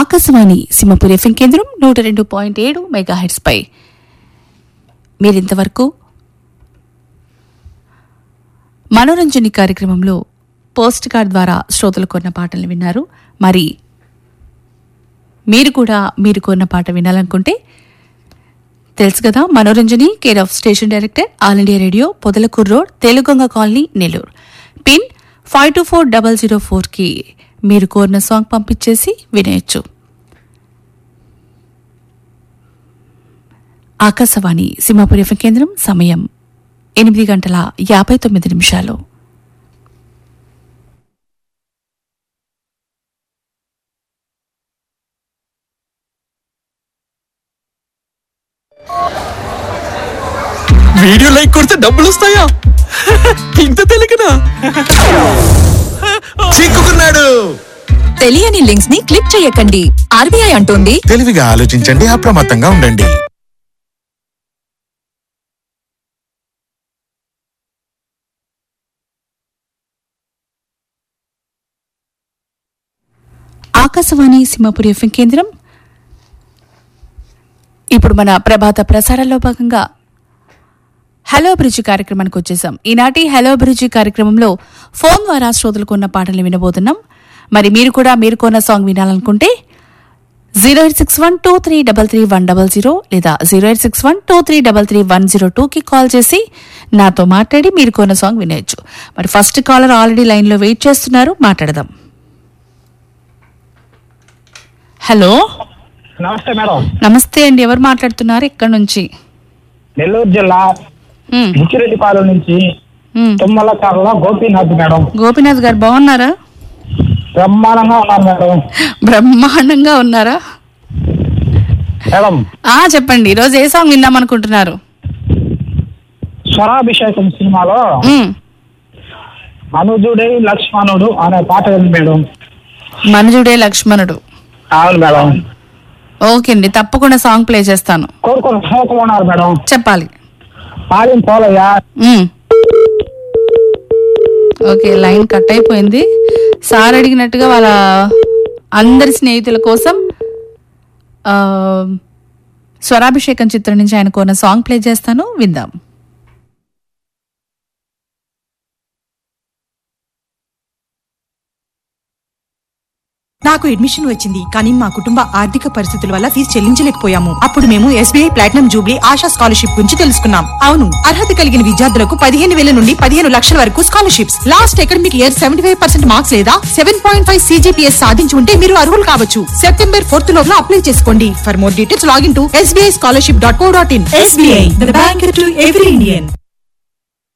Akashvani Simhapur FM కేంద్రం నూట రెండు పాయింట్ ఏడు మెగాహెడ్స్ పై మీరింతవరకు మనోరంజని కార్యక్రమంలో పోస్ట్ కార్డ్ ద్వారా శ్రోతలు కొన్న పాటలు విన్నారు మరి మీరు కూడా మీరు కొన్న పాట వినాలనుకుంటే తెలుసు కదా Manoranjani care of station director All India Radio Podalakur road తెలుగొంగ colony Nellore pin five two four double zero ఫోర్కి మీరు కోరిన సాంగ్ పంపించేసి వినేయచ్చు ఆకాశవాణి సింహాపురి ఎఫ్ఎం కేంద్రం సమయం ఎనిమిది గంటల యాభై తొమ్మిది నిమిషాలు వీడియో లైక్ కొడితే డబ్బులు వస్తాయా ఇంత తెలియకనా చిక్కుకున్నాడు తెలియని లింక్స్ ని క్లిక్ చేయకండి ఆర్బీఐ అంటోంది తెలివిగా ఆలోచించండి అప్రమత్తంగా ఉండండి ఆకాశవాణి సింహపురి ఎఫ్ఎం కేంద్రం ఇప్పుడు మన ప్రభాత ప్రసారాల్లో భాగంగా హలో అభిరుచి కార్యక్రమానికి వచ్చేసాం ఈనాటి హలో అభిరుచి కార్యక్రమంలో ఫోన్ ద్వారా శ్రోతలకు ఉన్న పాటలు వినబోతున్నాం మరి మీరు కూడా మీరు కొన్న సాంగ్ వినాలనుకుంటే zero eight six one two three double three one double zero లేదా zero eight six one two three double three one zero టూకి కాల్ చేసి నాతో మాట్లాడి మీరు కొన్న సాంగ్ వినేయచ్చు మరి ఫస్ట్ కాలర్ ఆల్రెడీ లైన్లో వెయిట్ చేస్తున్నారు మాట్లాడదాం హలో నమస్తే మేడం నమస్తే అండి ఎవరు మాట్లాడుతున్నారు ఇక్కడ నుంచి నెల్లూరు జిల్లా మ్, బుచ్చిరెడ్డిపాలెం నుంచి మ్. తుమ్మల కర్ల గోపీనాథ్ మేడం గోపీనాథ్ గారు బాగున్నారా బ్రహ్మాండంగా ఉన్నారు మేడం బ్రహ్మాండంగా ఉన్నారా మేడం ఆ చెప్పండి ఈరోజు ఏ సాంగ్ విందాం అనుకుంటున్నారు స్వరాభిషేకం సినిమాలో మ్, అనుజుడై లక్ష్మణుడు అనే పాట ఉంది మేడం మనుజుడే లక్ష్మణుడు అవును మేడం ఓకే అండి తప్పకుండా సాంగ్ ప్లే చేస్తాను కోరుకుని ఉన్నారు మేడం చెప్పాలి పాలిం పోలయ్య మ్. ఓకే లైన్ కట్ అయిపోయింది సార్ అడిగినట్టుగా వాళ్ళ అందరి స్నేహితుల కోసం ఆ, స్వరాభిషేకం చిత్రం నుంచి ఆయన కొన్న సాంగ్ ప్లే చేస్తాను విందాం నాకు అడ్మిషన్ వచ్చింది కానీ మా కుటుంబ ఆర్థిక పరిస్థితుల వల్ల ఫీజు చెల్లించలేకపోయాము అప్పుడు మేము SBI platinum jubilee Asha scholarship గురించి తెలుసుకున్నాం అవును అర్హత కలిగిన విద్యార్థులకు పదిహేను వేల నుండి పదిహేను లక్షల వరకు scholarships last academic year seventy five percent marks లేదా సెవెన్ పాయింట్ ఫైవ్ సీజీపీఎస్ సాధించి ఉంటే మీరు అర్హులు కావచ్చు సెప్టెంబర్ ఫోర్త్ లోపల అప్లై చేసుకోండి for more details login to SBI scholarship dot co dot in SBI bank to every Indian